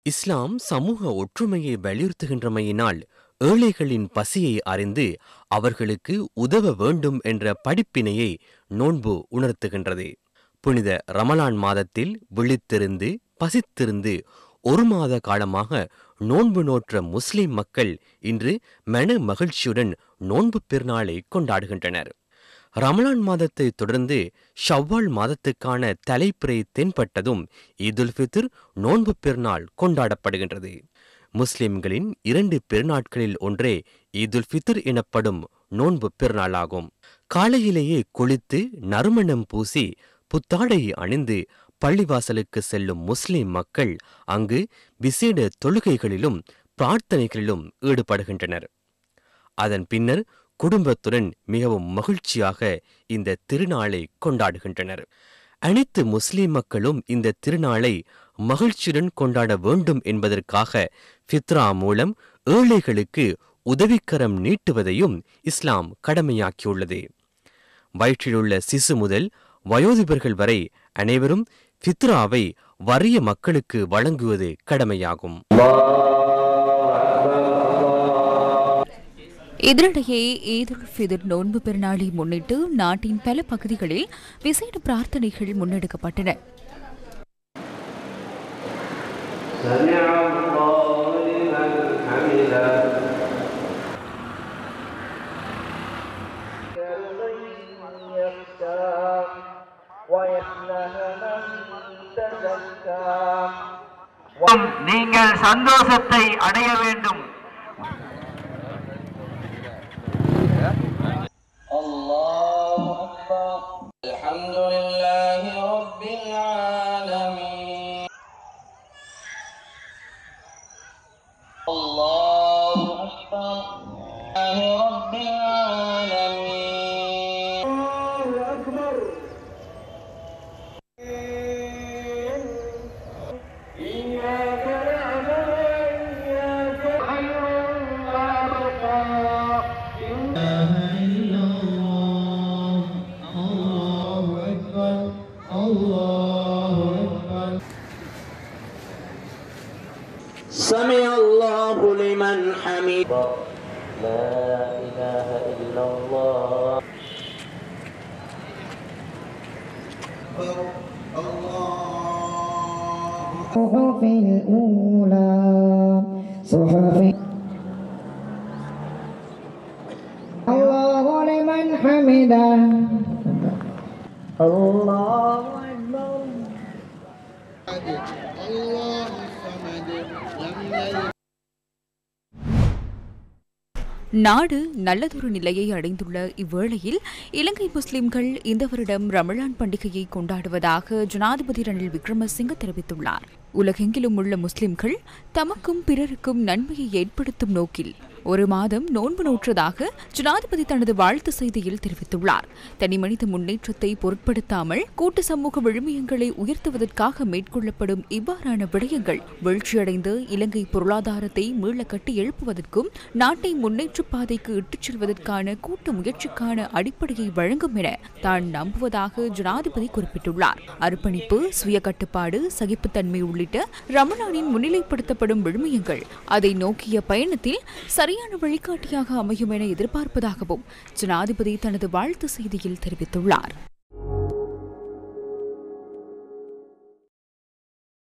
இஸ்லாம் சமூக ஒற்றுமையை வலியுறுத்துகின்றமையினால் ஏழைகளின் பசியை அறிந்து அவர்களுக்கு உதவ வேண்டும் என்ற படிப்பினையை நோன்பு உணர்த்துகின்றது புனித ரமலான் மாதத்தில் விழித்திருந்து பசித்திருந்து ஒரு மாத காலமாக நோன்பு நோற்ற முஸ்லிம் மக்கள் இன்று மன மகிழ்ச்சியுடன் நோன்பு பெருநாளை கொண்டாடுகின்றனர் ரமலான் மாதத்தை தொடர்ந்து ஷவ்வால் மாதத்துக்கான தலைப்பிறை தென்பட்டதும் ஈதுல் ஃபித்ர் நோன்பு பெருநாள் கொண்டாடப்படுகின்றது முஸ்லிம்களின் இரண்டு பெருநாட்களில் ஒன்றே ஈதுல் ஃபித்ர் எனப்படும் நோன்பு பெருநாளாகும் காலையிலேயே குளித்து நறுமணம் பூசி புத்தாடை அணிந்து பள்ளிவாசலுக்கு செல்லும் முஸ்லிம் மக்கள் அங்கு விசேட தொழுகைகளிலும் பிரார்த்தனைகளிலும் ஈடுபடுகின்றனர் அதன் பின்னர் குடும்பத்துடன் மிகவும் மகிழ்ச்சியாக இந்த திருநாளை கொண்டாடுகின்றனர் அனைத்து முஸ்லிம் மக்களும் இந்த திருநாளை மகிழ்ச்சியுடன் கொண்டாட வேண்டும் என்பதற்காக ஃபித்ரா மூலம் ஏழைகளுக்கு உதவிக்கரம் நீட்டுவதையும் இஸ்லாம் கடமையாக்கியுள்ளது வயிற்றிலுள்ள சிசு முதல் வயோதிபர்கள் வரை அனைவரும் ஃபித்ராவை வறிய மக்களுக்கு வழங்குவது கடமையாகும் இதனிடையே ஈதுல் ஃபித்ர் நோன்பு பெருநாளை முன்னிட்டு நாட்டின் பல பகுதிகளில் விசேட பிரார்த்தனைகள் முன்னெடுக்கப்பட்டன سمع الله لمن حمده நீங்கள் சந்தோஷத்தை அடைய வேண்டும் الله أكبر الحمد لله رب العالمين الله أكبر لله رب العالمين الله أكبر إياك نعبد وإياك خير وأبقى سمع الله لمن حمد لا إله إلا الله صحف الأولى صحف الله لمن حمده الله أكبر الله الصمد لم يلد நாடு நல்லதொரு நிலையை அடைந்துள்ள இவ்வேளையில் இலங்கை முஸ்லிம்கள் இந்த வருடம் ரமலான் பண்டிகையை கொண்டாடுவதாக ஜனாதிபதி ரணில் விக்ரமசிங்க தெரிவித்துள்ளார் உலகெங்கிலும் உள்ள முஸ்லிம்கள் தமக்கும் பிறருக்கும் நன்மையை ஏற்படுத்தும் நோக்கில் ஒரு மாதம் நோன்பு நோற்றதாக ஜனாதிபதி தனது வாழ்த்து செய்தியில் தெரிவித்துள்ளார் தனி மனித முன்னேற்றத்தை பொருட்படுத்தாமல் கூட்டு சமூக விழுமியங்களை உயர்த்துவதற்காக மேற்கொள்ளப்படும் இவ்வாறான விடயங்கள் வீழ்ச்சியடைந்து இலங்கை பொருளாதாரத்தை மீள கட்டி எழுப்புவதற்கும் நாட்டை முன்னேற்ற பாதைக்கு இட்டுச் செல்வதற்கான கூட்டு முயற்சிக்கான அடிப்படையை வழங்கும் என தான் நம்புவதாக ஜனாதிபதி குறிப்பிட்டுள்ளார் அர்ப்பணிப்பு சுய கட்டுப்பாடு சகிப்புத்தன்மை உள்ளிட்ட ரமலானின் முன்னிலைப்படுத்தப்படும் விழுமியங்கள் அதை நோக்கிய பயணத்தில் சரியான வழிகாட்டியாக அமையும் என எதிர்பார்ப்பதாகவும் ஜனாதிபதி தனது வாழ்த்து செய்தியில் தெரிவித்துள்ளார்